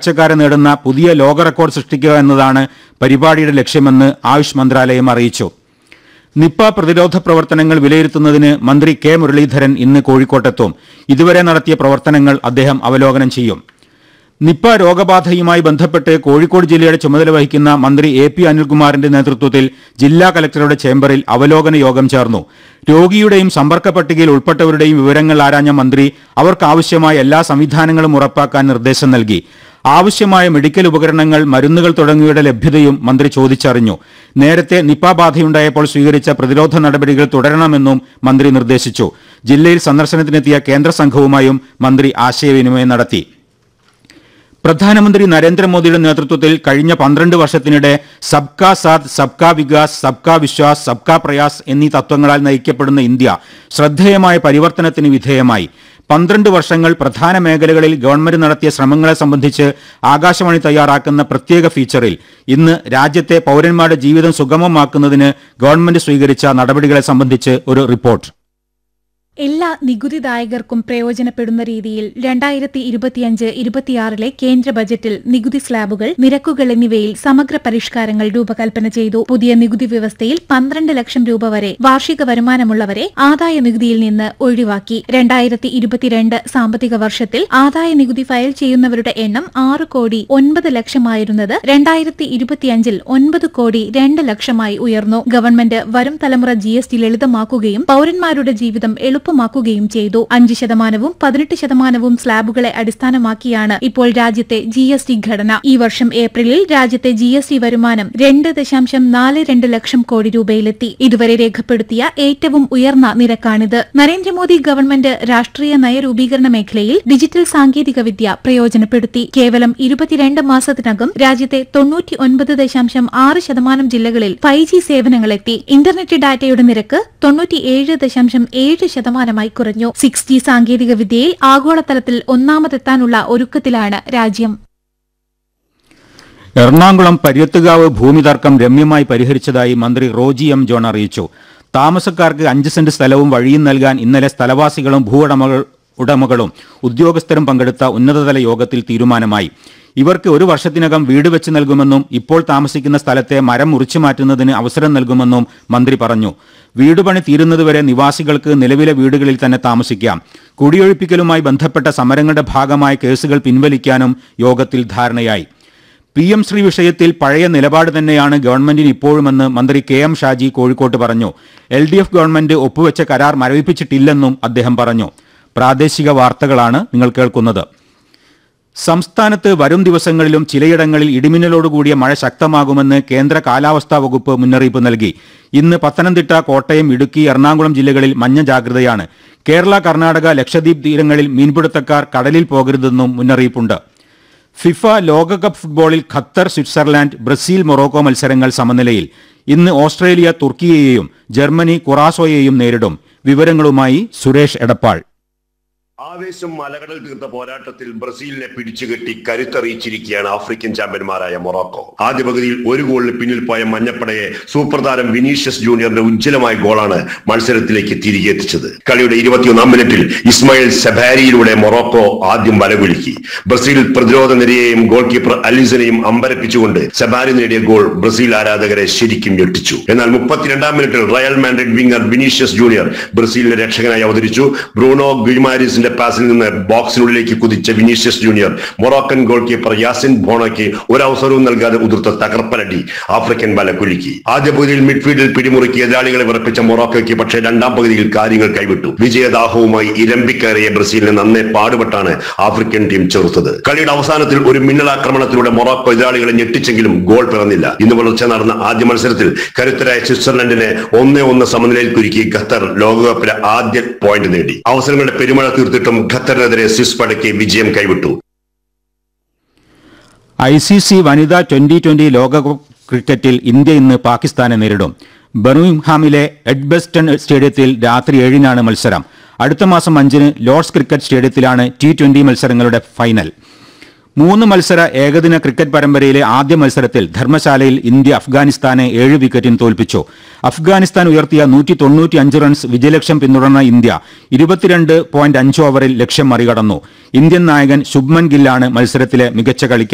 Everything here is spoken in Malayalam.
കാഴ്ചക്കാരെ നേടുന്ന പുതിയ ലോക റെക്കോർഡ് സൃഷ്ടിക്കുക എന്നതാണ് പരിപാടിയുടെ ലക്ഷ്യമെന്ന് ആയുഷ് മന്ത്രാലയം അറിയിച്ചു നിപ്പ പ്രതിരോധ പ്രവർത്തനങ്ങൾ വിലയിരുത്തുന്നതിന് മന്ത്രി കെ മുരളീധരൻ ഇന്ന് കോഴിക്കോട്ടെത്തും ഇതുവരെ നടത്തിയ പ്രവർത്തനങ്ങൾ അദ്ദേഹം അവലോകനം ചെയ്യും നിപ്പ രോഗബാധയുമായി ബന്ധപ്പെട്ട് കോഴിക്കോട് ജില്ലയുടെ ചുമതല വഹിക്കുന്ന മന്ത്രി എ പി അനിൽകുമാറിന്റെ നേതൃത്വത്തിൽ ജില്ലാ കലക്ടറുടെ ചേംബറിൽ അവലോകന യോഗം ചേർന്നു രോഗിയുടെയും സമ്പർക്ക പട്ടികയിൽ ഉൾപ്പെട്ടവരുടെയും വിവരങ്ങൾ ആരാഞ്ഞ മന്ത്രി അവർക്കാവശ്യമായ എല്ലാ സംവിധാനങ്ങളും ഉറപ്പാക്കാൻ നിർദ്ദേശം നൽകി ആവശ്യമായ മെഡിക്കൽ ഉപകരണങ്ങൾ മരുന്നുകൾ തുടങ്ങിയവയുടെ ലഭ്യതയും മന്ത്രി ചോദിച്ചറിഞ്ഞു നേരത്തെ നിപ്പ ബാധയുണ്ടായപ്പോൾ സ്വീകരിച്ച പ്രതിരോധ നടപടികൾ തുടരണമെന്നും മന്ത്രി നിർദ്ദേശിച്ചു ജില്ലയിൽ സന്ദർശനത്തിനെത്തിയ കേന്ദ്ര സംഘവുമായും മന്ത്രി ആശയവിനിമയം നടത്തി പ്രധാനമന്ത്രി നരേന്ദ്രമോദിയുടെ നേതൃത്വത്തിൽ കഴിഞ്ഞ പന്ത്രണ്ട് വർഷത്തിനിടെ സബ്കാ സാത്ത് സബ്കാ വികാസ് സബ്കാ വിശ്വാസ് സബ്കാ പ്രയാസ് എന്നീ തത്വങ്ങളാൽ നയിക്കപ്പെടുന്ന ഇന്ത്യ ശ്രദ്ധേയമായ പരിവർത്തനത്തിന് വിധേയമായി പന്ത്രണ്ട് വർഷങ്ങൾ പ്രധാന മേഖലകളിൽ ഗവൺമെന്റ് നടത്തിയ ശ്രമങ്ങളെ സംബന്ധിച്ച് ആകാശവാണി തയ്യാറാക്കുന്ന പ്രത്യേക ഫീച്ചറിൽ ഇന്ന് രാജ്യത്തെ പൌരന്മാരുടെ ജീവിതം സുഗമമാക്കുന്നതിന് ഗവൺമെന്റ് സ്വീകരിച്ച നടപടികളെ സംബന്ധിച്ച് ഒരു റിപ്പോർട്ട് എല്ലാ നികുതിദായകർക്കും പ്രയോജനപ്പെടുന്ന രീതിയിൽ രണ്ടായിരത്തി ഇരുപത്തിയഞ്ച് ഇരുപത്തിയാറിലെ കേന്ദ്ര ബജറ്റിൽ നികുതി സ്ലാബുകൾ നിരക്കുകൾ എന്നിവയിൽ സമഗ്ര പരിഷ്കാരങ്ങൾ രൂപകൽപ്പന ചെയ്തു പുതിയ നികുതി വ്യവസ്ഥയിൽ പന്ത്രണ്ട് ലക്ഷം രൂപ വരെ വാർഷിക വരുമാനമുള്ളവരെ ആദായ നികുതിയിൽ നിന്ന് ഒഴിവാക്കി രണ്ടായിരത്തി ഇരുപത്തിരണ്ട് സാമ്പത്തിക വർഷത്തിൽ ആദായ നികുതി ഫയൽ ചെയ്യുന്നവരുടെ എണ്ണം ആറ് കോടി ഒൻപത് ലക്ഷമായിരുന്നത് രണ്ടായിരത്തി ഇരുപത്തിയഞ്ചിൽ ഒൻപത് കോടി രണ്ട് ലക്ഷമായി ഉയർന്നു ഗവൺമെന്റ് വരും തലമുറ ജി എസ് ടി ലളിതമാക്കുകയും പൌരന്മാരുടെ ജീവിതം എളുപ്പമാക്കുകയും ചെയ്തു അഞ്ച് ശതമാനവും പതിനെട്ട് ശതമാനവും സ്ലാബുകളെ അടിസ്ഥാനമാക്കിയാണ് ഇപ്പോൾ രാജ്യത്തെ ജി എസ് ടി ഘടന ഈ വർഷം ഏപ്രിലിൽ രാജ്യത്തെ ജി എസ് ടി വരുമാനം രണ്ട് ദശാംശം നാല് രണ്ട് ലക്ഷം കോടി രൂപയിലെത്തി ഇതുവരെ രേഖപ്പെടുത്തിയ ഏറ്റവും ഉയർന്ന നിരക്കാണിത് നരേന്ദ്രമോദി ഗവൺമെന്റ് രാഷ്ട്രീയ നയരൂപീകരണ മേഖലയിൽ ഡിജിറ്റൽ സാങ്കേതിക വിദ്യ പ്രയോജനപ്പെടുത്തി കേവലം ഇരുപത്തിരണ്ട് മാസത്തിനകം രാജ്യത്തെ തൊണ്ണൂറ്റി ഒൻപത് ദശാംശം ആറ് ശതമാനം ജില്ലകളിൽ ഫൈവ് ജി സേവനങ്ങളെത്തി ഇന്റർനെറ്റ് ഡാറ്റയുടെ നിരക്ക് തൊണ്ണൂറ്റിയേഴ് ദശാംശം ഏഴ് ശതമാനമായി കുറഞ്ഞു സിക്സ് ജി സാങ്കേതിക വിദ്യയിൽ ആഗോളതലത്തിൽ ഒന്നാമതെത്താനുള്ള ഒരുക്കത്തിലാണ് രാജ്യം എറണാകുളം പര്യത്തുകാവ് ഭൂമി തർക്കം രമ്യമായി പരിഹരിച്ചതായി മന്ത്രി റോജി എം ജോൺ അറിയിച്ചു താമസക്കാർക്ക് അഞ്ച് സെന്റ് സ്ഥലവും വഴിയും നൽകാൻ ഇന്നലെ സ്ഥലവാസികളും ഭൂവുടമകൾ ഉടമകളും ഉദ്യോഗസ്ഥരും പങ്കെടുത്ത ഉന്നതതല യോഗത്തിൽ തീരുമാനമായി ഇവർക്ക് ഒരു വർഷത്തിനകം വീട് വെച്ച് നൽകുമെന്നും ഇപ്പോൾ താമസിക്കുന്ന സ്ഥലത്തെ മരം മുറിച്ചു മാറ്റുന്നതിന് അവസരം നൽകുമെന്നും മന്ത്രി പറഞ്ഞു വീടുപണി തീരുന്നതുവരെ നിവാസികൾക്ക് നിലവിലെ വീടുകളിൽ തന്നെ താമസിക്കാം കുടിയൊഴിപ്പിക്കലുമായി ബന്ധപ്പെട്ട സമരങ്ങളുടെ ഭാഗമായ കേസുകൾ പിൻവലിക്കാനും യോഗത്തിൽ ധാരണയായി പി എം ശ്രീ വിഷയത്തിൽ പഴയ നിലപാട് തന്നെയാണ് ഗവൺമെന്റിന് ഇപ്പോഴുമെന്ന് മന്ത്രി കെ എം ഷാജി കോഴിക്കോട്ട് പറഞ്ഞു എൽ ഡി എഫ് ഗവൺമെന്റ് ഒപ്പുവെച്ച കരാർ മരവിപ്പിച്ചിട്ടില്ലെന്നും അദ്ദേഹം പറഞ്ഞു പ്രാദേശിക വാർത്തകളാണ് നിങ്ങൾ കേൾക്കുന്നത് സംസ്ഥാനത്ത് വരും ദിവസങ്ങളിലും ചിലയിടങ്ങളിൽ ഇടിമിന്നലോടുകൂടിയ മഴ ശക്തമാകുമെന്ന് കേന്ദ്ര കാലാവസ്ഥാ വകുപ്പ് മുന്നറിയിപ്പ് നൽകി ഇന്ന് പത്തനംതിട്ട കോട്ടയം ഇടുക്കി എറണാകുളം ജില്ലകളിൽ മഞ്ഞ ജാഗ്രതയാണ് കേരള കർണാടക ലക്ഷദ്വീപ് തീരങ്ങളിൽ മീൻപിടുത്തക്കാർ കടലിൽ പോകരുതെന്നും മുന്നറിയിപ്പുണ്ട് ഫിഫ ലോകകപ്പ് ഫുട്ബോളിൽ ഖത്തർ സ്വിറ്റ്സർലാൻഡ് ബ്രസീൽ മൊറോക്കോ മത്സരങ്ങൾ സമനിലയിൽ ഇന്ന് ഓസ്ട്രേലിയ തുർക്കിയെയും ജർമ്മനി കുറാസോയെയും നേരിടും വിവരങ്ങളുമായി സുരേഷ് എടപ്പാൾ ആവേശം മലകടൽ തീർത്ത പോരാട്ടത്തിൽ ബ്രസീലിനെ പിടിച്ചുകെട്ടി കരുത്തറിയിച്ചിരിക്കുകയാണ് ആഫ്രിക്കൻ ചാമ്പ്യന്മാരായ മൊറോക്കോ ആദ്യ പകുതിയിൽ ഒരു ഗോളിന് പിന്നിൽ പോയ മഞ്ഞപ്പടയെ സൂപ്പർ താരം വിനീഷ്യസ് ജൂനിയറിന്റെ ഉജ്ജ്വലമായ ഗോളാണ് മത്സരത്തിലേക്ക് തിരികെ എത്തിച്ചത് കളിയുടെ ഇരുപത്തിയൊന്നാം മിനിറ്റിൽ ഇസ്മായിൽ സെബാരിയിലൂടെ മൊറോക്കോ ആദ്യം വലകുലുക്കി ബ്രസീൽ പ്രതിരോധ നിരയെയും ഗോൾ കീപ്പർ അലിസനെയും അമ്പരപ്പിച്ചുകൊണ്ട് സെബാരി നേടിയ ഗോൾ ബ്രസീൽ ആരാധകരെ ശരിക്കും ഞെട്ടിച്ചു എന്നാൽ മുപ്പത്തിരണ്ടാം മിനിറ്റിൽ Real Madrid winger Vinicius Junior ബ്രസീലിന്റെ രക്ഷകനായി അവതരിച്ചു ബ്രൂണോ ഗുയ്മാരിസിന്റെ പാസിൽ നിന്ന് ബോക്സിനുള്ളിലേക്ക് കുതിച്ച Vinicius Junior Moroccan goalkeeper Yassine ബോണോയ്ക്ക് ഒരു അവസരവും നൽകാതെ ഉതിർത്ത തകർപ്പനടി ആഫ്രിക്കൻ വല കുലുക്കി ആദ്യ പകുതിയിൽ മിഡ്ഫീൽഡിൽ പിടിമുറുക്കി എതിരാളികളെ വിറപ്പിച്ച മൊറോക്കോയ്ക്ക് പക്ഷേ രണ്ടാം പകുതിയിൽ കാര്യങ്ങൾ കൈവിട്ടു വിജയദാഹവുമായി ഇരമ്പിക്കയറിയ ബ്രസീലിനെ നന്നേ പാടുപെട്ടാണ് ആഫ്രിക്കൻ ടീം ചെറുത്തത് കളിയുടെ അവസാനത്തിൽ ഒരു മിന്നലാക്രമണത്തിലൂടെ മൊറോക്കോ എതിരാളികളെ ഞെട്ടിച്ചെങ്കിലും ഗോൾ പിറന്നില്ല ഇന്ന് പുലർച്ചെ നടന്ന ആദ്യ മത്സരത്തിൽ കരുത്തരായ സ്വിറ്റ്സർലൻഡിനെ ഒന്നേ ഒന്ന് സമനിലയിൽ കുരുക്കി ഖത്തർ ലോകകപ്പിലെ ആദ്യ പോയിന്റ് നേടി അവസരങ്ങളുടെ പെരുമഴ തീർത്തിട്ടും ഖത്തറിനെതിരെ സ്വിസ് പടയ്ക്ക് വിജയം കൈവിട്ടു ഐ സി സി വനിതാ ട്വന്റി ട്വന്റി ലോകകപ്പ് ക്രിക്കറ്റിൽ ഇന്ത്യ ഇന്ന് പാകിസ്ഥാനെ നേരിടും ബർമിംഗ്ഹാമിലെ എഡ്ബസ്റ്റൺ സ്റ്റേഡിയത്തിൽ രാത്രി ഏഴിനാണ് മത്സരം അടുത്ത മാസം അഞ്ചിന് ലോർഡ്സ് ക്രിക്കറ്റ് സ്റ്റേഡിയത്തിലാണ് ടി ട്വന്റി മത്സരങ്ങളുടെ ഫൈനൽ മൂന്ന് മത്സര ഏകദിന ക്രിക്കറ്റ് പരമ്പരയിലെ ആദ്യ മത്സരത്തിൽ ധർമ്മശാലയിൽ ഇന്ത്യ അഫ്ഗാനിസ്ഥാനെ ഏഴ് വിക്കറ്റിന് തോൽപ്പിച്ചു അഫ്ഗാനിസ്ഥാൻ ഉയർത്തിയ നൂറ്റി തൊണ്ണൂറ്റി അഞ്ച് റൺസ് വിജയലക്ഷ്യം പിന്തുടർന്ന ഇന്ത്യ ഇരുപത്തിരണ്ട് പോയിന്റ് അഞ്ച് ഓവറിൽ ലക്ഷ്യം മറികടന്നു ഇന്ത്യൻ നായകൻ ശുഭ്മൻ ഗില്ലാണ് മത്സരത്തിലെ മികച്ച കളിക്കാരൻ